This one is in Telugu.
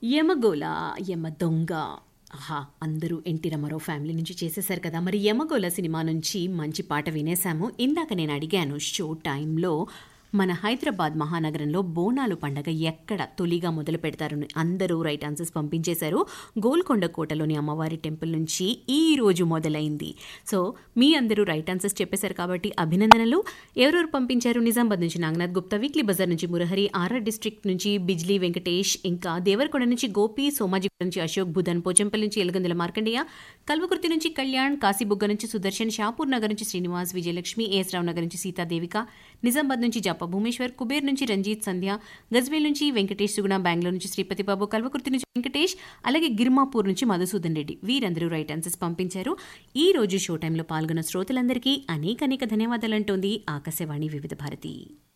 యమగోళ యమ దొంగ ఆహా అందరూ ఎన్టీ రామారావు ఫ్యామిలీ నుంచి చేసేశారు కదా మరి యమగోళ సినిమా నుంచి మంచి పాట వినేశాము ఇందాక నేను అడిగాను షో టైంలో మన హైదరాబాద్ మహానగరంలో బోనాలు పండగ ఎక్కడ తొలిగా మొదలు పెడతారని అందరూ రైట్ ఆన్సర్స్ పంపించేశారు గోల్కొండ కోటలోని అమ్మవారి టెంపుల్ నుంచి ఈ రోజు మొదలైంది సో మీ అందరూ రైట్ ఆన్సర్స్ చెప్పేశారు కాబట్టి అభినందనలు ఎవరెవరు పంపించారు నిజామాబాద్ నుంచి నాగనాథ్ గుప్తా వీక్లీ బజార్ నుంచి మురహరి ఆర్ఆర్ డిస్ట్రిక్ట్ నుంచి బిజ్లీ వెంకటేష్ ఇంకా దేవరకొండ నుంచి గోపి సోమాజీ నుంచి అశోక్ బుధన్ పోచంపల్లి నుంచి ఎలగందుల మార్కండేయ కల్వకుర్తి నుంచి కళ్యాణ్ కాశీబుగ్గ నుంచి సుదర్శన్ షాపూర్ నగర్ నుంచి శ్రీనివాస్ విజయలక్ష్మి ఏఎస్ రావు నగర్ నుంచి సీతాదేవిక నిజామాబాద్ నుంచి జప్ప భూమేశ్వర్ కుబేర్ నుంచి రంజిత్ సంధ్య గజ్వేల్ నుంచి వెంకటేష్ సుగుణ బెంగళూరు నుంచి శ్రీపతి బాబు కల్వకుర్తి నుంచి వెంకటేష్ అలాగే గిర్మాపూర్ నుంచి మధుసూదన్ రెడ్డి వీరందరూ రైట్ ఆన్సర్స్ పంపించారు ఈ రోజు షో టైంలో పాల్గొన్న శ్రోతలందరికీ అనేక అనేక ధన్యవాదాలంటోంది ఆకాశవాణి వివిధ భారతి